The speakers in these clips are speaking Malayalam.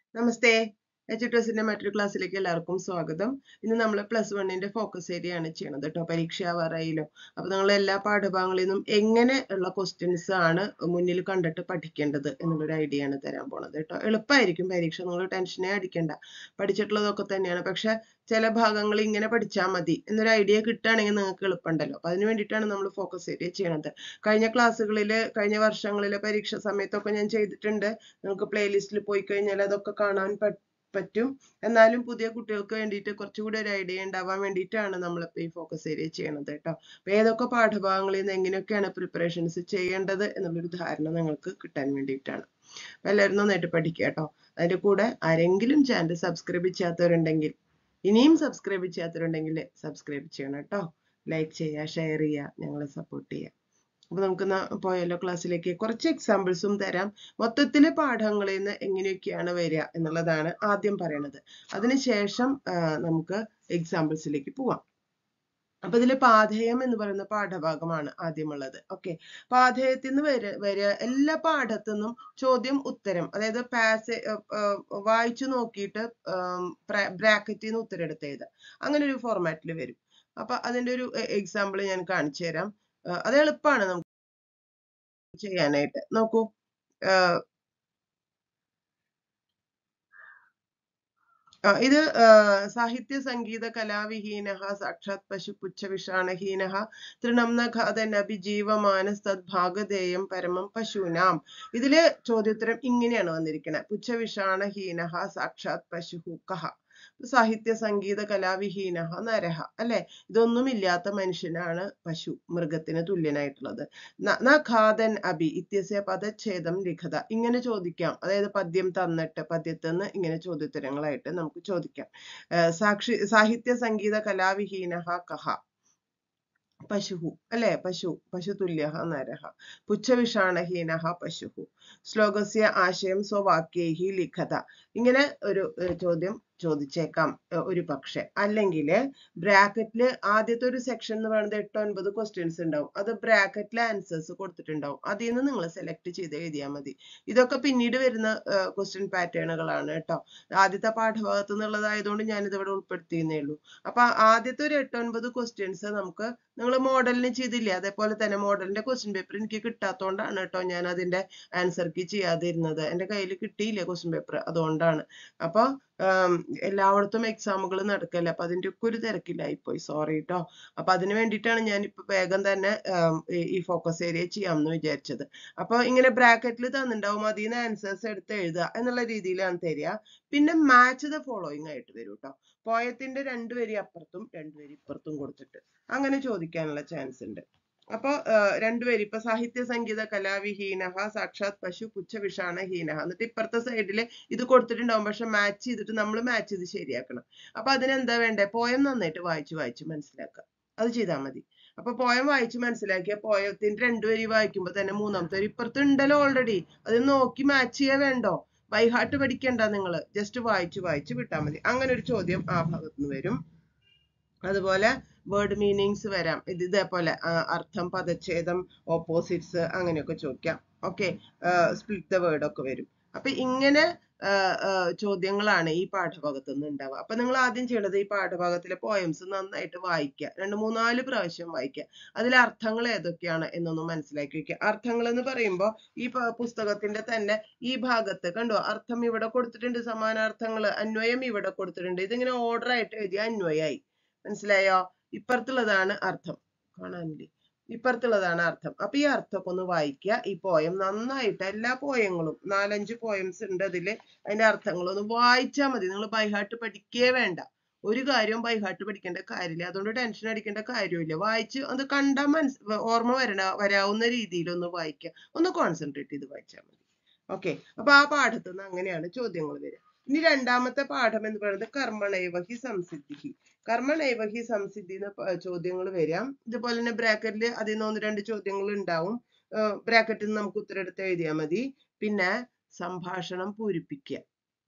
നമസ്തേ എച്ച് ടെസിന്റെ മറ്റൊരു ക്ലാസ്സിലേക്ക് എല്ലാവർക്കും സ്വാഗതം ഇന്ന് നമ്മൾ പ്ലസ് വണ്ണിന്റെ ഫോക്കസ് ഏരിയ ആണ് ചെയ്യണത് കേട്ടോ പരീക്ഷ ആവാറായില്ലോ അപ്പൊ നിങ്ങൾ എല്ലാ പാഠഭാഗങ്ങളിൽ നിന്നും എങ്ങനെ ഉള്ള ക്വസ്റ്റ്യൻസ് ആണ് മുന്നിൽ കണ്ടിട്ട് പഠിക്കേണ്ടത് എന്നുള്ളൊരു ഐഡിയ ആണ് തരാൻ പോണത് കേട്ടോ എളുപ്പമായിരിക്കും പരീക്ഷ നിങ്ങൾ ടെൻഷനേ അടിക്കണ്ട പഠിച്ചിട്ടുള്ളതൊക്കെ തന്നെയാണ് പക്ഷെ ചില ഭാഗങ്ങൾ ഇങ്ങനെ പഠിച്ചാൽ മതി എന്നൊരു ഐഡിയ കിട്ടുകയാണെങ്കിൽ നിങ്ങൾക്ക് എളുപ്പമുണ്ടല്ലോ അപ്പൊ അതിന് വേണ്ടിയിട്ടാണ് നമ്മൾ ഫോക്കസ് ഏരിയ ചെയ്യണത് കഴിഞ്ഞ ക്ലാസ്സുകളിൽ കഴിഞ്ഞ വർഷങ്ങളിലെ പരീക്ഷ സമയത്തൊക്കെ ഞാൻ ചെയ്തിട്ടുണ്ട് നിങ്ങൾക്ക് പ്ലേലിസ്റ്റിൽ പോയി കഴിഞ്ഞാൽ അതൊക്കെ കാണാൻ പറ്റും പറ്റും എന്നാലും പുതിയ കുട്ടികൾക്ക് വേണ്ടിയിട്ട് കുറച്ചുകൂടി ഒരു ഐഡിയ ഉണ്ടാവാൻ വേണ്ടിയിട്ടാണ് നമ്മളിപ്പോൾ ഈ ഫോക്കസ് ഏരിയ ചെയ്യണത് കേട്ടോ അപ്പൊ ഏതൊക്കെ പാഠഭാഗങ്ങളിൽ നിന്ന് എങ്ങനെയൊക്കെയാണ് പ്രിപ്പറേഷൻസ് ചെയ്യേണ്ടത് എന്നുള്ളൊരു ധാരണ നിങ്ങൾക്ക് കിട്ടാൻ വേണ്ടിയിട്ടാണ് അപ്പൊ എല്ലാവരും നന്നായിട്ട് പഠിക്കുക കേട്ടോ അതിന്റെ കൂടെ ആരെങ്കിലും ചാനൽ സബ്സ്ക്രൈബ് ചെയ്യാത്തവരുണ്ടെങ്കിൽ ഇനിയും സബ്സ്ക്രൈബ് ചെയ്യാത്തവരുണ്ടെങ്കിൽ സബ്സ്ക്രൈബ് ചെയ്യണം കേട്ടോ ലൈക്ക് ചെയ്യുക ഷെയർ ചെയ്യുക ഞങ്ങളെ സപ്പോർട്ട് ചെയ്യുക അപ്പൊ നമുക്ക് പോയാലോ ക്ലാസ്സിലേക്ക് കുറച്ച് എക്സാമ്പിൾസും തരാം മൊത്തത്തിലെ പാഠങ്ങളിൽ നിന്ന് എങ്ങനെയൊക്കെയാണ് വരിക എന്നുള്ളതാണ് ആദ്യം പറയണത് അതിനുശേഷം നമുക്ക് എക്സാമ്പിൾസിലേക്ക് പോവാം അപ്പൊ ഇതില് പാധേയം എന്ന് പറയുന്ന പാഠഭാഗമാണ് ആദ്യമുള്ളത് ഓക്കെ പാധേയത്തിൽ നിന്ന് വര വരിക എല്ലാ പാഠത്തു നിന്നും ചോദ്യം ഉത്തരം അതായത് പാസ് വായിച്ചു നോക്കിയിട്ട് ബ്രാക്കറ്റിൽ നിന്ന് ഉത്തരം എടുത്ത് എഴുതുക അങ്ങനെ ഒരു ഫോർമാറ്റിൽ വരും അപ്പൊ അതിന്റെ ഒരു എക്സാമ്പിൾ ഞാൻ കാണിച്ചു തരാം അത് എളുപ്പമാണ് നമുക്ക് ചെയ്യാനായിട്ട് നോക്കൂ ഇത് സാഹിത്യ സംഗീത കലാവിഹീന സാക്ഷാത് പശു പുച്ഛവിഷാണഹീന തൃണം നഖാതൻ അഭിജീവമാനസ് തദ്ഭാഗധേയം പരമം പശൂനാം ഇതില് ചോദ്യോത്തരം ഇങ്ങനെയാണ് വന്നിരിക്കുന്നത് പുച്ഛവിഷാണഹീന സാക്ഷാത് പശു കഹ സാഹിത്യ സംഗീത കലാവിഹീന നരഹ അല്ലെ ഇതൊന്നുമില്ലാത്ത മനുഷ്യനാണ് പശു മൃഗത്തിന് തുല്യനായിട്ടുള്ളത് നഖാദൻ അഭി ഇത്യസ്യ പദച്ഛേദം ലിഖത ഇങ്ങനെ ചോദിക്കാം അതായത് പദ്യം തന്നിട്ട് പദ്യത്തിൽ നിന്ന് ഇങ്ങനെ ചോദ്യോത്തരങ്ങളായിട്ട് നമുക്ക് ചോദിക്കാം സാക്ഷി സാഹിത്യ സംഗീത കലാവിഹീന കഹ പശുഹു അല്ലെ പശു പശുതുല്യ നരഹ പുച്ഛവിഷാണഹീന പശുഹു ശ്ലോകസ്യ ആശയം സ്വവാക്യൈഹി ലിഖത ഇങ്ങനെ ഒരു ചോദ്യം ചോദിച്ചേക്കാം ഒരു പക്ഷെ അല്ലെങ്കിൽ ബ്രാക്കറ്റിൽ ആദ്യത്തെ ഒരു സെക്ഷൻ എന്ന് പറയുന്നത് എട്ടോ ഒൻപത് ക്വസ്റ്റ്യൻസ് ഉണ്ടാവും അത് ബ്രാക്കറ്റിലെ ആൻസേഴ്സ് കൊടുത്തിട്ടുണ്ടാവും അതിൽ നിന്ന് നിങ്ങൾ സെലക്ട് ചെയ്ത് എഴുതിയാൽ മതി ഇതൊക്കെ പിന്നീട് വരുന്ന ക്വസ്റ്റ്യൻ പാറ്റേണുകളാണ് കേട്ടോ ആദ്യത്തെ പാഠഭാഗത്തു നിന്നുള്ളതായതുകൊണ്ട് ഞാനിത് ഇവിടെ ഉൾപ്പെടുത്തിയെന്നേ ഉള്ളൂ അപ്പൊ ആദ്യത്തെ ഒരു എട്ടോ ഒൻപത് ക്വസ്റ്റ്യൻസ് നമുക്ക് നിങ്ങൾ മോഡലിന് ചെയ്തില്ലേ അതേപോലെ തന്നെ മോഡലിന്റെ ക്വസ്റ്റ്യൻ പേപ്പർ എനിക്ക് കിട്ടാത്തതുകൊണ്ടാണ് കേട്ടോ ഞാൻ അതിന്റെ ആൻസർ കീ ചെയ്യാതിരുന്നത് എൻ്റെ കയ്യിൽ കിട്ടിയില്ല ക്വസ്റ്റ്യൻ പേപ്പർ അതുകൊണ്ടാണ് അപ്പൊ എല്ലായിടത്തും എക്സാമുകൾ നടക്കല്ലേ അപ്പൊ അതിന്റെ ഒക്കെ ഒരു തിരക്കിലായിപ്പോയി സോറി കേട്ടോ അപ്പൊ അതിന് വേണ്ടിയിട്ടാണ് ഞാൻ ഇപ്പൊ വേഗം തന്നെ ഈ ഫോക്കസ് ഏരിയ ചെയ്യാമെന്ന് വിചാരിച്ചത് അപ്പൊ ഇങ്ങനെ ബ്രാക്കറ്റിൽ തന്നിട്ടുണ്ടാവും അതിൽ നിന്ന് ആൻസേഴ്സ് എടുത്ത് എഴുതുക എന്നുള്ള രീതിയിലാണ് തരിക പിന്നെ മാച്ച് ദ ഫോളോയിങ് ആയിട്ട് വരും കേട്ടോ പോയത്തിന്റെ രണ്ട് വരി അപ്പുറത്തും രണ്ട് വരി ഇപ്പുറത്തും കൊടുത്തിട്ട് അങ്ങനെ ചോദിക്കാനുള്ള ചാൻസ് ഉണ്ട് അപ്പൊ രണ്ടുപേരും ഇപ്പൊ സാഹിത്യ സംഗീത കലാവിഹീന സാക്ഷാത് പശു പുച്ഛവിഷാണ ഹീന എന്നിട്ട് ഇപ്പുറത്തെ സൈഡിൽ ഇത് കൊടുത്തിട്ടുണ്ടാവും പക്ഷെ മാച്ച് ചെയ്തിട്ട് നമ്മൾ മാച്ച് ചെയ്ത് ശരിയാക്കണം അപ്പൊ അതിനെന്താ വേണ്ടേ പോയം നന്നായിട്ട് വായിച്ച് വായിച്ച് മനസ്സിലാക്കുക അത് ചെയ്താൽ മതി അപ്പൊ പോയം വായിച്ച് മനസ്സിലാക്കിയ പോയത്തിന്റെ രണ്ടുപേരി വായിക്കുമ്പോ തന്നെ മൂന്നാമത്തെ വരി ഇപ്പുറത്ത് ഉണ്ടല്ലോ ഓൾറെഡി അത് നോക്കി മാച്ച് ചെയ്യാൻ വേണ്ടോ ബൈഹാർട്ട് പഠിക്കണ്ട നിങ്ങൾ ജസ്റ്റ് വായിച്ച് വായിച്ച് വിട്ടാൽ മതി അങ്ങനെ ഒരു ചോദ്യം ആ ഭാഗത്തുനിന്ന് വരും അതുപോലെ വേർഡ് മീനിങ്സ് വരാം ഇത് ഇതേപോലെ അർത്ഥം പദച്ഛേദം ഓപ്പോസിറ്റ്സ് അങ്ങനെയൊക്കെ ചോദിക്കാം ഓക്കെ സ്പ്ലിറ്റ് ദ വേർഡ് ഒക്കെ വരും അപ്പൊ ഇങ്ങനെ ചോദ്യങ്ങളാണ് ഈ പാഠഭാഗത്ത് നിന്ന് ഉണ്ടാവുക അപ്പൊ നിങ്ങൾ ആദ്യം ചെയ്യേണ്ടത് ഈ പാഠഭാഗത്തിലെ പോയംസ് നന്നായിട്ട് വായിക്കുക രണ്ട് മൂന്നാല് പ്രാവശ്യം വായിക്കുക അതിലെ അർത്ഥങ്ങൾ ഏതൊക്കെയാണ് എന്നൊന്ന് മനസ്സിലാക്കി വെക്കുക അർത്ഥങ്ങൾ എന്ന് പറയുമ്പോൾ ഈ പുസ്തകത്തിന്റെ തന്നെ ഈ ഭാഗത്ത് കണ്ടോ അർത്ഥം ഇവിടെ കൊടുത്തിട്ടുണ്ട് സമാനാർത്ഥങ്ങൾ അന്വയം ഇവിടെ കൊടുത്തിട്ടുണ്ട് ഇതിങ്ങനെ ഓർഡർ ആയിട്ട് എഴുതിയ അന്വയായി മനസ്സിലായോ ഇപ്പുറത്തുള്ളതാണ് അർത്ഥം കാണാനില്ലേ ഇപ്പുറത്തുള്ളതാണ് അർത്ഥം അപ്പൊ ഈ അർത്ഥമൊക്കെ ഒന്ന് വായിക്കുക ഈ പോയം നന്നായിട്ട് എല്ലാ പോയങ്ങളും നാലഞ്ച് പോയംസ് ഉണ്ട് അതില് അതിന്റെ അർത്ഥങ്ങളൊന്ന് വായിച്ചാൽ മതി നിങ്ങൾ ബൈഹാർട്ട് പഠിക്കേ വേണ്ട ഒരു കാര്യവും ബൈഹാർട്ട് പഠിക്കേണ്ട കാര്യമില്ല അതുകൊണ്ട് ടെൻഷൻ അടിക്കേണ്ട കാര്യമില്ല വായിച്ച് അത് കണ്ടാൽ മനസ് ഓർമ്മ വരണ വരാവുന്ന രീതിയിൽ ഒന്ന് വായിക്കുക ഒന്ന് കോൺസെൻട്രേറ്റ് ചെയ്ത് വായിച്ചാൽ മതി ഓക്കെ അപ്പൊ ആ പാഠത്തു നിന്ന് അങ്ങനെയാണ് ചോദ്യങ്ങൾ വരിക ഇനി രണ്ടാമത്തെ പാഠം എന്ന് പറയുന്നത് കർമ്മണൈവഹി സംസിദ്ധി കർമ്മണൈവഹി സംസിദ്ധി എന്ന ചോദ്യങ്ങൾ വരാം ഇതുപോലെ തന്നെ ബ്രാക്കറ്റിൽ അതിൽ നിന്ന് ഒന്ന് രണ്ട് ചോദ്യങ്ങൾ ഉണ്ടാവും ബ്രാക്കറ്റിൽ നിന്ന് നമുക്ക് ഉത്തരെടുത്ത് എഴുതിയാൽ മതി പിന്നെ സംഭാഷണം പൂരിപ്പിക്കുക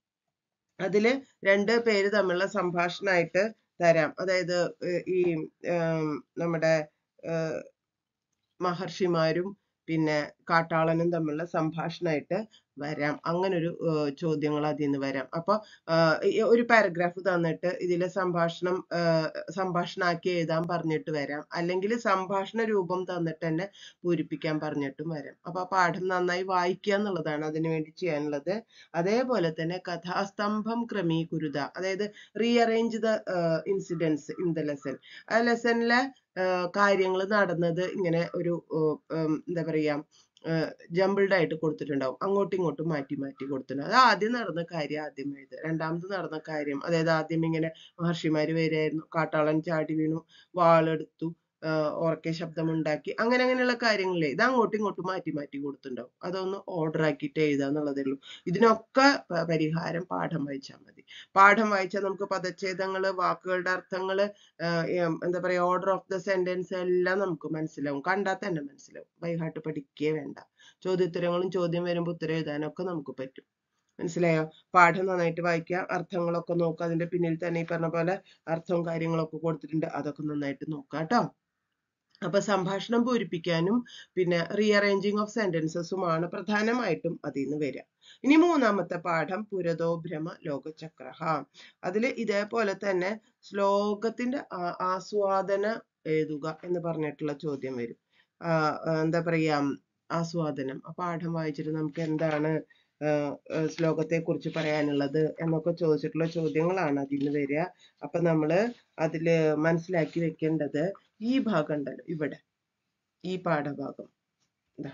അതില് രണ്ട് പേര് തമ്മിലുള്ള സംഭാഷണമായിട്ട് തരാം അതായത് ഈ നമ്മുടെ മഹർഷിമാരും പിന്നെ കാട്ടാളനും തമ്മിലുള്ള സംഭാഷണമായിട്ട് വരാം അങ്ങനെ ഒരു ചോദ്യങ്ങൾ അതിൽ നിന്ന് വരാം അപ്പൊ ആഹ് ഈ ഒരു പാരഗ്രാഫ് തന്നിട്ട് ഇതിലെ സംഭാഷണം ആഹ് സംഭാഷണാക്കി എഴുതാൻ പറഞ്ഞിട്ട് വരാം അല്ലെങ്കിൽ സംഭാഷണ രൂപം തന്നിട്ട് തന്നെ പൂരിപ്പിക്കാൻ പറഞ്ഞിട്ടും വരാം അപ്പൊ ആ പാഠം നന്നായി വായിക്കുക എന്നുള്ളതാണ് അതിനു വേണ്ടി ചെയ്യാനുള്ളത് അതേപോലെ തന്നെ കഥാസ്തംഭം ക്രമീകുരുത അതായത് rearrange the incidents in the lesson ആ ലെസണിലെ കാര്യങ്ങൾ നടന്നത് ഇങ്ങനെ ഒരു ഏർ, ഉം, എന്താ പറയാ ജമ്പിൾഡ് ആയിട്ട് കൊടുത്തിട്ടുണ്ടാവും അങ്ങോട്ടും ഇങ്ങോട്ടും മാറ്റി മാറ്റി കൊടുത്തിട്ടുണ്ട് അത് ആദ്യം നടന്ന കാര്യം ആദ്യം എഴുതുക രണ്ടാമത് നടന്ന കാര്യം അതായത് ആദ്യം ഇങ്ങനെ മഹർഷിമാര് വരികയായിരുന്നു കാട്ടാളൻ ചാടി വീണു വാളെടുത്തു ആഹ് ഉറക്കെ ശബ്ദമുണ്ടാക്കി അങ്ങനെ അങ്ങനെയുള്ള കാര്യങ്ങളില്ലേ ഇത് അങ്ങോട്ടും ഇങ്ങോട്ടും മാറ്റി മാറ്റി കൊടുത്തിട്ടുണ്ടാവും അതൊന്ന് ഓർഡർ ആക്കിയിട്ട് എഴുതുക എന്നുള്ളതേ ഉള്ളൂ ഇതിനൊക്കെ പ- പരിഹാരം പാഠം വായിച്ചാൽ മതി പാഠം വായിച്ചാൽ നമുക്ക് പദച്ഛേദങ്ങള് വാക്കുകളുടെ അർത്ഥങ്ങള് ആഹ് ഉം, എന്താ പറയാ ഓർഡർ ഓഫ് ദ സെന്റൻസ് എല്ലാം നമുക്ക് മനസ്സിലാവും കണ്ടാൽ തന്നെ മനസ്സിലാവും ബൈഹാർട്ട് പഠിക്കുകയേ വേണ്ട ചോദ്യോത്തരങ്ങളും ചോദ്യം വരുമ്പോൾ ഉത്തരം എഴുതാനൊക്കെ നമുക്ക് പറ്റും മനസ്സിലായോ പാഠം നന്നായിട്ട് വായിക്കുക അർത്ഥങ്ങളൊക്കെ നോക്കുക അതിന്റെ പിന്നിൽ തന്നെ ഈ പറഞ്ഞ പോലെ അർത്ഥവും കാര്യങ്ങളൊക്കെ കൊടുത്തിട്ടുണ്ട് അതൊക്കെ നന്നായിട്ട് നോക്കുക കേട്ടോ അപ്പൊ സംഭാഷണം പൂരിപ്പിക്കാനും പിന്നെ റീഅറേഞ്ചിങ് ഓഫ് സെന്റൻസസുമാണ് പ്രധാനമായിട്ടും അതിൽ നിന്ന് വരിക ഇനി മൂന്നാമത്തെ പാഠം പുരതോ ഭ്രമ ലോകചക്രഹ അതിൽ ഇതേപോലെ തന്നെ ശ്ലോകത്തിന്റെ ആ- ആസ്വാദന എഴുതുക എന്ന് പറഞ്ഞിട്ടുള്ള ചോദ്യം വരും ആ, ആ, എന്താ പറയാ ആസ്വാദനം ആ പാഠം വായിച്ചിട്ട് നമുക്ക് എന്താണ് ശ്ലോകത്തെ കുറിച്ച് പറയാനുള്ളത് എന്നൊക്കെ ചോദിച്ചിട്ടുള്ള ചോദ്യങ്ങളാണ് അതിൽ നിന്ന് വരിക അപ്പൊ നമ്മള് അതില് മനസ്സിലാക്കി വെക്കേണ്ടത് ഈ ഭാഗം ഉണ്ടല്ലോ ഇവിടെ ഈ പാഠഭാഗം ഇതാ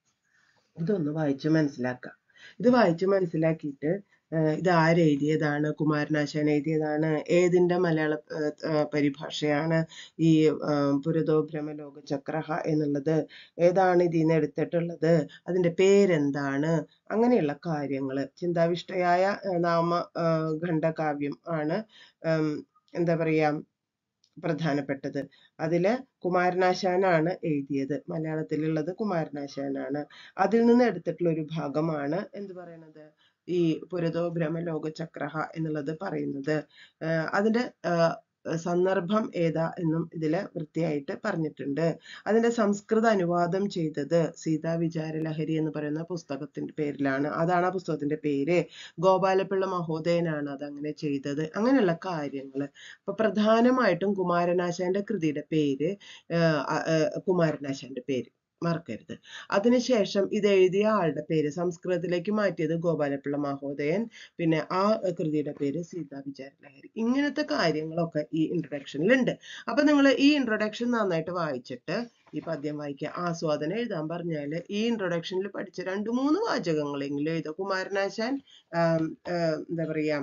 ഇതൊന്ന് വായിച്ച് മനസ്സിലാക്കുക ഇത് വായിച്ച് മനസ്സിലാക്കിയിട്ട് ആഹ് ഇത് ആര് എഴുതിയതാണ് കുമാരനാശാൻ എഴുതിയതാണ് ഏതിന്റെ മലയാള ആഹ് ആഹ് പരിഭാഷയാണ് ഈ ആഹ് പുരതോ ഭ്രമലോക ചക്രഹ എന്നുള്ളത് ഏതാണ് ഇതിൽ നിന്ന് എടുത്തിട്ടുള്ളത് അതിന്റെ പേരെന്താണ് അങ്ങനെയുള്ള കാര്യങ്ങൾ ചിന്താവിഷ്ടയായ ആഹ് നാമ ആഹ് ഖണ്ഡകാവ്യം ആണ് ആം, എന്താ പറയാ പ്രധാനപ്പെട്ടത് അതില് കുമാരനാശാനാണ് എഴുതിയത് മലയാളത്തിലുള്ളത് കുമാരനാശാനാണ് അതിൽ നിന്ന് എടുത്തിട്ടുള്ള ഒരു ഭാഗമാണ് എന്ത് പറയണത് ഈ പുരതോ ഭ്രമലോക ചക്രഹ എന്നുള്ളത് പറയുന്നത് ആഹ് അതിന്റെ ആഹ് സന്ദർഭം ഏതാ എന്നും ഇതില് വൃത്തിയായിട്ട് പറഞ്ഞിട്ടുണ്ട് അതിന്റെ സംസ്കൃത അനുവാദം ചെയ്തത് സീതാ വിചാരലഹരി എന്ന് പറയുന്ന പുസ്തകത്തിന്റെ പേരിലാണ് അതാണ് ആ പുസ്തകത്തിന്റെ പേര് ഗോപാലപിള്ള മഹോദയനാണ് അത് അങ്ങനെ ചെയ്തത് അങ്ങനെയുള്ള കാര്യങ്ങൾ അപ്പൊ പ്രധാനമായിട്ടും കുമാരനാശാന്റെ കൃതിയുടെ പേര് ആഹ് അ- ആഹ് കുമാരനാശാന്റെ പേര് മറക്കരുത് അതിനുശേഷം ഇത് എഴുതിയ ആളുടെ പേര് സംസ്കൃതത്തിലേക്ക് മാറ്റിയത് ഗോപാലപിള്ള മഹോദയൻ പിന്നെ ആ കൃതിയുടെ പേര് സീതാ വിചാരലഹരി ഇങ്ങനത്തെ കാര്യങ്ങളൊക്കെ ഈ introduction ൽ ഉണ്ട് അപ്പൊ നിങ്ങൾ ഈ ഇൻട്രൊഡക്ഷൻ നന്നായിട്ട് വായിച്ചിട്ട് ഈ പദ്യം വായിക്കുക ആസ്വാദനം എഴുതാൻ പറഞ്ഞാല് ഈ ഇൻട്രൊഡക്ഷനിൽ പഠിച്ച രണ്ട് മൂന്ന് വാചകങ്ങളെങ്കിലും എഴുതുക കുമാരനാശാൻ ആം, ആഹ് എന്താ പറയാ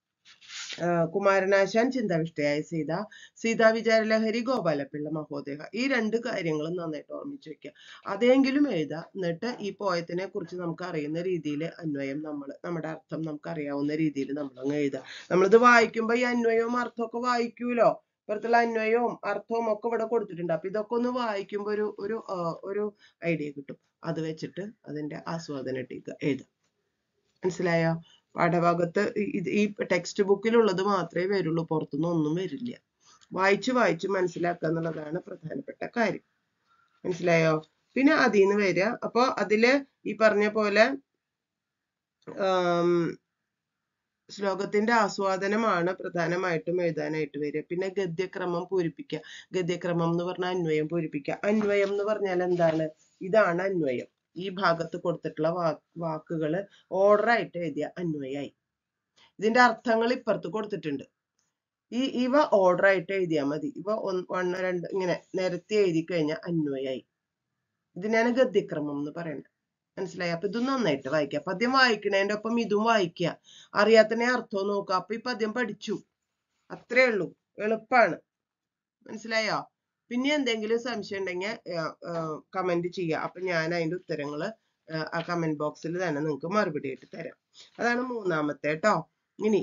ആഹ് കുമാരനാശാൻ ചിന്താവിഷ്ടയായ സീത സീതാ വിചാരലഹരി ഗോപാലപിള്ള മഹോദയ ഈ രണ്ട് കാര്യങ്ങളും നന്നായിട്ട് ഓർമ്മിച്ച് വെക്കുക അതെങ്കിലും എഴുതുക എന്നിട്ട് ഈ പോയത്തിനെ കുറിച്ച് നമുക്ക് അറിയുന്ന രീതിയിൽ അന്വയം നമ്മൾ നമ്മുടെ അർത്ഥം നമുക്ക് അറിയാവുന്ന രീതിയിൽ നമ്മൾ അങ്ങ് എഴുതുക നമ്മളിത് വായിക്കുമ്പോൾ ഈ അന്വയവും അർത്ഥമൊക്കെ വായിക്കൂലോ ഇപ്പുറത്തുള്ള അന്വയവും അർത്ഥവും ഒക്കെ ഇവിടെ കൊടുത്തിട്ടുണ്ട് അപ്പൊ ഇതൊക്കെ ഒന്ന് വായിക്കുമ്പോൾ ഒരു ഒരു ആഹ് ഒരു ഐഡിയ കിട്ടും അത് വെച്ചിട്ട് അതിന്റെ ആസ്വാദനം ഇട്ടേക്കുക എഴുതുക മനസ്സിലായോ പാഠഭാഗത്ത് ഇ- ഇത് ഈ ടെക്സ്റ്റ് ബുക്കിലുള്ളത് മാത്രമേ വരുള്ളൂ പുറത്തുനിന്ന് ഒന്നും വരില്ല വായിച്ച് വായിച്ച് മനസ്സിലാക്കുക എന്നുള്ളതാണ് പ്രധാനപ്പെട്ട കാര്യം മനസ്സിലായോ പിന്നെ അതിൽ നിന്ന് വരിക അപ്പൊ അതില് ഈ പറഞ്ഞ പോലെ ആം, ശ്ലോകത്തിന്റെ ആസ്വാദനമാണ് പ്രധാനമായിട്ടും എഴുതാനായിട്ട് വരിക പിന്നെ ഗദ്യക്രമം പൂരിപ്പിക്കുക ഗദ്യക്രമം എന്ന് പറഞ്ഞാൽ അന്വയം പൂരിപ്പിക്കുക അന്വയം എന്ന് പറഞ്ഞാൽ എന്താണ് ഇതാണ് അന്വയം ഈ ഭാഗത്ത് കൊടുത്തിട്ടുള്ള വാ വാക്കുകൾ ഓർഡർ ആയിട്ട് എഴുതിയ അന്വയായി ഇതിന്റെ അർത്ഥങ്ങൾ ഇപ്പുറത്ത് കൊടുത്തിട്ടുണ്ട് ഈ ഇവ ഓർഡർ ആയിട്ട് എഴുതിയാൽ മതി ഇവ ഒന്ന് ഒന്ന് രണ്ട് ഇങ്ങനെ നിരത്തി എഴുതി കഴിഞ്ഞാൽ അന്വയായി ഇതിനാണ് ഗദ്യക്രമം എന്ന് പറയുന്നത് മനസ്സിലായി അപ്പൊ ഇത് നന്നായിട്ട് വായിക്കുക പദ്യം വായിക്കണേന്റെ ഒപ്പം ഇതും വായിക്കുക അറിയാത്തനെ അർത്ഥവും നോക്കുക അപ്പൊ ഈ പദ്യം പഠിച്ചു അത്രേ ഉള്ളൂ എളുപ്പാണ് മനസ്സിലായോ പിന്നെ എന്തെങ്കിലും സംശയം ഉണ്ടെങ്കിൽ കമന്റ് ചെയ്യുക അപ്പൊ ഞാൻ അതിന്റെ ഉത്തരങ്ങള് ആ, ആ കമന്റ് ബോക്സിൽ തന്നെ നിങ്ങൾക്ക് മറുപടി ആയിട്ട് തരാം അതാണ് മൂന്നാമത്തെ കേട്ടോ ഇനി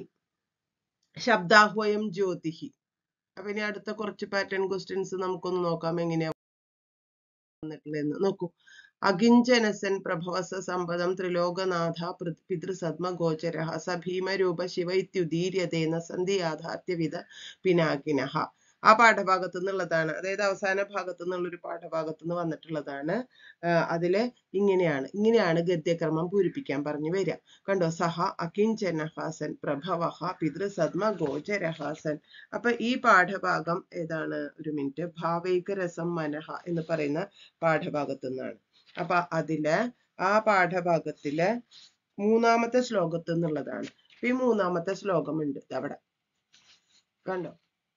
ശബ്ദാഹ്വയം ജ്യോതിഹി അപ്പൊ ഇനി അടുത്ത കുറച്ച് പാറ്റേൺ ക്വസ്റ്റ്യൻസ് നമുക്കൊന്ന് നോക്കാം എങ്ങനെയാ വന്നിട്ടുള്ളതെന്ന് നോക്കൂ അകിഞ്ചനസൻ പ്രഭവസ സമ്പദം ത്രിലോകനാഥ പൃ- പിതൃസദ്മ ഗോചര സ ഭീമരൂപ ശിവ ഇത്യുദീര്യതേന സന്ധി യാഥാർത്ഥ്യവിധ പിനാകിനഃ ആ പാഠഭാഗത്തു നിന്നുള്ളതാണ് അതായത് അവസാന ഭാഗത്തു നിന്നുള്ള ഒരു പാഠഭാഗത്തു നിന്ന് വന്നിട്ടുള്ളതാണ് ആഹ് അതില് ഇങ്ങനെയാണ് ഇങ്ങനെയാണ് ഗദ്യക്രമം പൂരിപ്പിക്കാൻ പറഞ്ഞു വരിക കണ്ടോ സഹ അകിഞ്ചനഹാസൻ പ്രഭവഹ പിതൃസദ്മ ഗോചരഹാസൻ അപ്പൊ ഈ പാഠഭാഗം ഏതാണ് ഒരു മിനിറ്റ് ഭാവൈക രസം മനഹ എന്ന് പറയുന്ന പാഠഭാഗത്തു നിന്നാണ് അപ്പൊ അതില് ആ പാഠഭാഗത്തിലെ മൂന്നാമത്തെ ശ്ലോകത്തു നിന്നുള്ളതാണ് അപ്പൊ ഈ മൂന്നാമത്തെ ശ്ലോകമുണ്ട് ദാ അവിടെ കണ്ടോ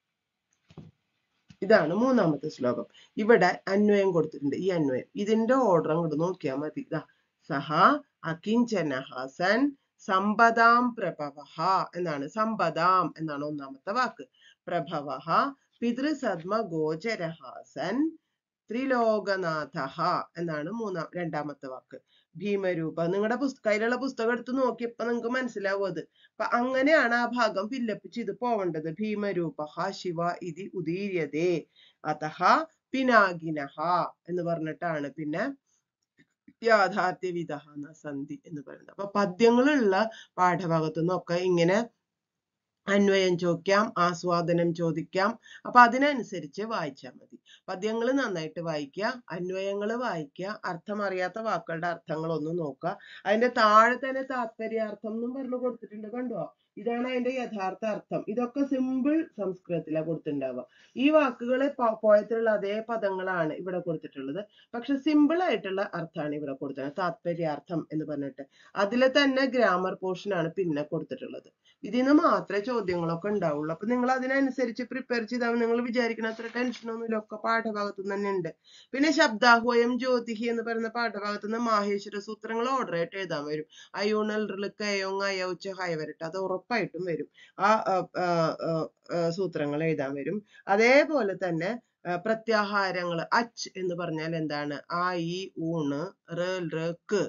ഇതാണ് മൂന്നാമത്തെ ശ്ലോകം ഇവിടെ അന്വയം കൊടുത്തിട്ടുണ്ട് ഈ അന്വയം ഇതിന്റെ ഓർഡർ അങ്ങോട്ട് നോക്കിയാൽ മതി ഇതാ സഹ അകിഞ്ചനഹാസൻ സമ്പദാം പ്രഭവഹ എന്നാണ് സമ്പദാം എന്നാണ് ഒന്നാമത്തെ വാക്ക് പ്രഭവഹ പിതൃസദ്മ ഗോചരഹാസൻ ത്രിലോകനാഥ എന്നാണ് മൂന്നാം രണ്ടാമത്തെ വാക്ക് ഭീമരൂപ നിങ്ങളുടെ പുസ്ത കയ്യിലുള്ള പുസ്തകം എടുത്ത് നോക്കിയപ്പോ നിങ്ങൾക്ക് മനസ്സിലാവും അത് അപ്പൊ അങ്ങനെയാണ് ആ ഭാഗം ഫില്ലപ്പ് ചെയ്ത് പോവേണ്ടത് ഭീമരൂപ ശിവ ഇതി ഉദീര്യതേ അതഹ പിനാകിനഹ എന്ന് പറഞ്ഞിട്ടാണ് പിന്നെ യാഥാർത്ഥ്യവിധ എന്ന സന്ധി എന്ന് പറയുന്നത് അപ്പൊ പദ്യങ്ങളുള്ള പാഠഭാഗത്തു നിന്നൊക്കെ ഇങ്ങനെ അന്വയം ചോദിക്കാം ആസ്വാദനം ചോദിക്കാം അപ്പൊ അതിനനുസരിച്ച് വായിച്ചാൽ മതി പദ്യങ്ങൾ നന്നായിട്ട് വായിക്കുക അന്വയങ്ങൾ വായിക്കുക അർത്ഥം അറിയാത്ത വാക്കുകളുടെ അർത്ഥങ്ങൾ ഒന്ന് നോക്കുക അതിന്റെ താഴെ തന്നെ താത്പര്യാർത്ഥം എന്നും പറഞ്ഞു കൊടുത്തിട്ടുണ്ട് കണ്ടോ ഇതാണ് അതിന്റെ യഥാർത്ഥ അർത്ഥം ഇതൊക്കെ സിമ്പിൾ സംസ്കൃതത്തിലാണ് കൊടുത്തിട്ടുണ്ടാവുക ഈ വാക്കുകൾ പോയത്തിലുള്ള അതേ പദങ്ങളാണ് ഇവിടെ കൊടുത്തിട്ടുള്ളത് പക്ഷെ സിമ്പിൾ ആയിട്ടുള്ള അർത്ഥമാണ് ഇവിടെ കൊടുത്തിട്ടുള്ളത് താത്പര്യാർത്ഥം എന്ന് പറഞ്ഞിട്ട് അതിലെ തന്നെ ഗ്രാമർ പോർഷൻ ആണ് പിന്നെ കൊടുത്തിട്ടുള്ളത് ഇതിൽ നിന്ന് മാത്രമേ ചോദ്യങ്ങളൊക്കെ ഉണ്ടാവുള്ളൂ അപ്പൊ നിങ്ങൾ അതിനനുസരിച്ച് പ്രിപ്പയർ ചെയ്താൽ നിങ്ങൾ വിചാരിക്കുന്ന അത്ര ടെൻഷനൊന്നുമില്ല ഒക്കെ പാഠഭാഗത്തു നിന്ന് തന്നെ ഉണ്ട് പിന്നെ ശബ്ദാഹ്വയം ജ്യോതിഹി എന്ന് പറയുന്ന പാഠഭാഗത്തു നിന്ന് മാഹേശ്വര സൂത്രങ്ങൾ ഓർഡർ ആയിട്ട് എഴുതാൻ വരും അയൂണൽ ഋളുക്ക് അയോങ് അയൗച്ച് ഹയ വരട്ടെ അത് ഉറപ്പായിട്ടും വരും ആ ആ, ആ, ആ, ആ, സൂത്രങ്ങൾ എഴുതാൻ വരും അതേപോലെ തന്നെ പ്രത്യാഹാരങ്ങൾ അച്ച് എന്ന് പറഞ്ഞാൽ എന്താണ് ആ ഈ ഊണ് റ് ഋക്ക്